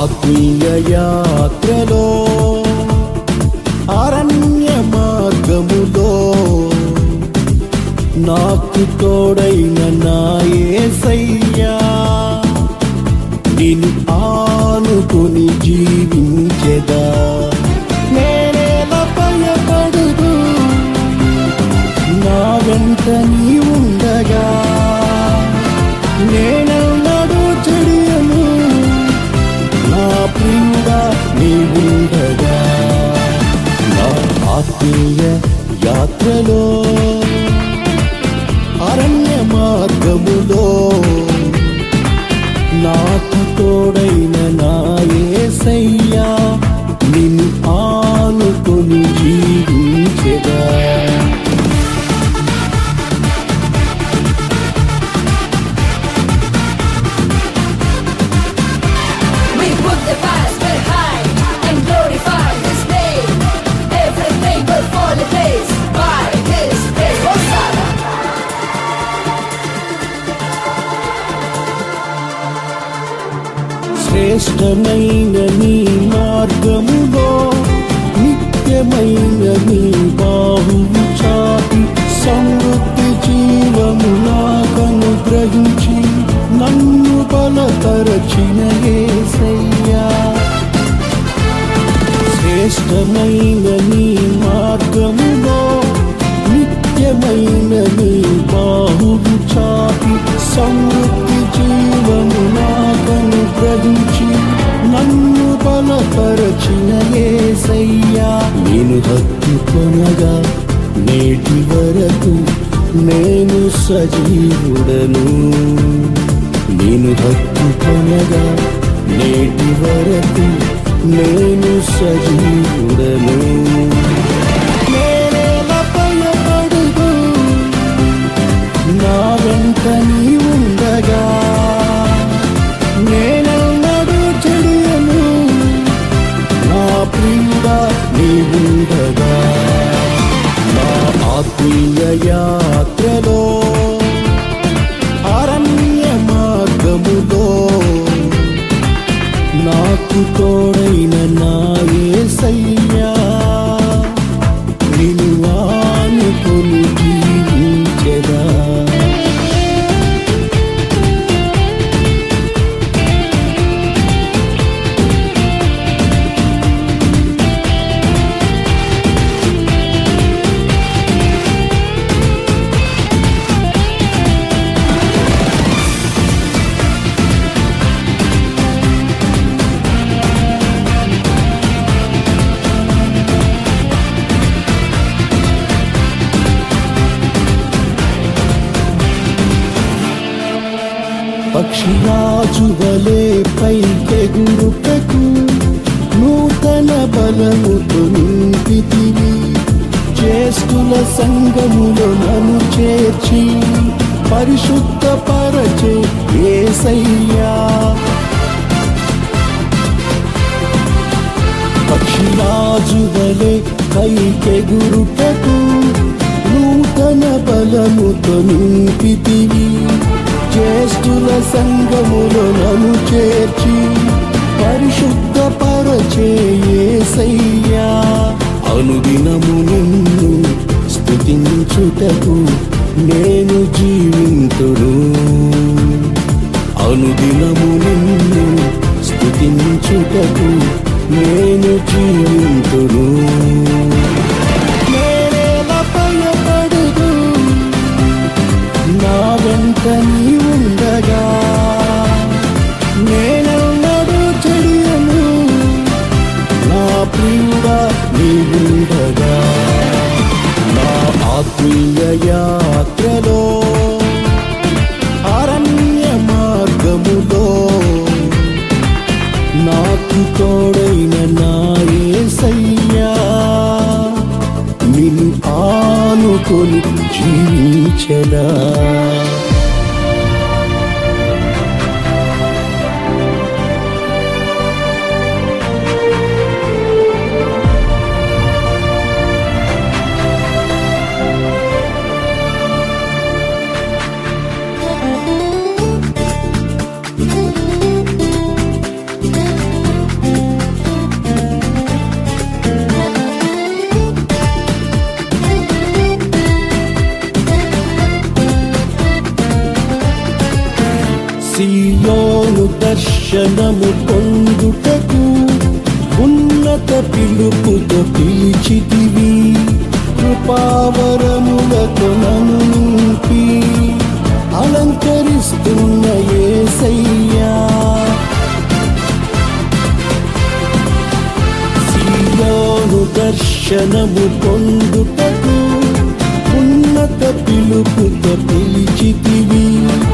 ఆత్మీయ యాత్రలో అరణ్య మార్గములో నాకు తోడైన నా యేసయ్యా నిన్ను ఆనుకుని జీవించెదా నేనేలా భయపడదు నా వెంట నీ ఉండగా నేనన్నాడు చెడియను నా ప్రియుడా నీ ఉండగా నా ఆత్మీయ యాత్రలో అరణ్య మార్గములో నాకు తోడైన నా యేసయ్యా నిన్ను ఆనుకొని జీవించెదా We put the past behind and glorify His name. Everything will fall in place by His grace. Hosanna. శ్రేష్టమైన నీ మార్గములో నిత్యమైన నీ బాహువు చాటి సమృద్ధి జీవము నాకను గ్రహించి నన్ను బలపరచిన యేసయ్యా శ్రేష్టమైన నీ మార్గములో నిత్యమైన నీ బాహువు చాటి సమృద్ధి జీవము నాకను గ్రహించి నన్ను బలపరచిన యేసయ్యా నేను హత్తుకొనగా నేటి వరకు నేను సజీవుడను నేను హత్తుకొనగా నేటి వరకు నేను సజీవుడను నేనేలా భయపడదు నా వెంట నీ ఉండగా నేనన్నాడు చెడియను నా ప్రియుడా నీ ఉండగా నా ఆత్మీయ యాత్రలో అరణ్య మార్గములో నాకు తోడైన నా యేసయ్యా నిన్ను ఆనుకొని జీవించెదా పక్షిరాజు వలే పైకెగురుటకు నూతన బలముతో నింపితివి చేస్తుల సంగములో నన్ను చేర్చి పరిశుద్ధ పరచే ఏసయ్యా పక్షిరాజు వలె పైకెగురుటకు నూతన బలముతో నింపితివి జ్యేష్ఠుల సంగములో నన్ను చేర్చి పరిశుద్ధ పరచేసయ్యా అనుదినము నిన్ను స్తుతించుటకు నేను జీవింతును అనుదినము నిన్ను స్తుతించుటకు నేను జీవింతును నేనేలా భయపడదు నా వెంట నీ ఉండగా నేనన్నాడు చెడియను నా ప్రియుడా నీ ఉండగా నా ఆత్మీయ యాత్రలో అరణ్య మార్గములో నాకు తోడైన నా యేసయ్యా నిన్ను ఆనుకొని జీవించదా దర్శనము పొందుటకు ఉన్నత పిలుపుతో పిలిచితివి కృపావరములతో నన్ను నింపి అలంకరిస్తున్న ఏసయ్యా సీయోను దర్శనము పొందుటకు ఉన్నత పిలుపుతో పిలిచితివి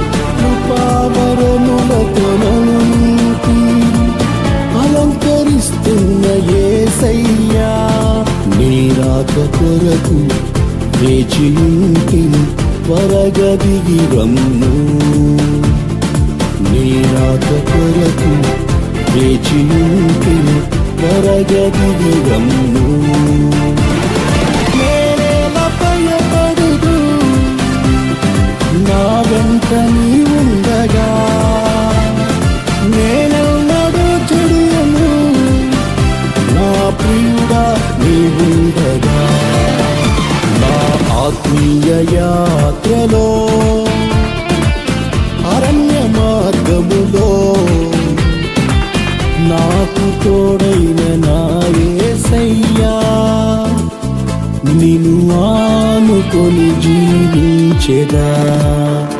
కృపావరములతో నన్ను నింపి అలంకరిస్తున్న ఏసయ్యా నీ రాక కొరకు వేచి ఉంటిని త్వరగా దిగి రమ్ము నీ రాక కొరకు వేచి ఉంటిని త్వరగా దిగి రమ్ము నేనేలా భయపడుదు నా వెంట నీ ఉండగా నేనెన్నడూ చెడును నా ప్రియుడా నీ ఉండగా నా ఆత్మీయ యాత్రలో అరణ్య మార్గములో నాకు తోడైన నా యేసయ్యా నిన్ను ఆనుకొని జీవించెదా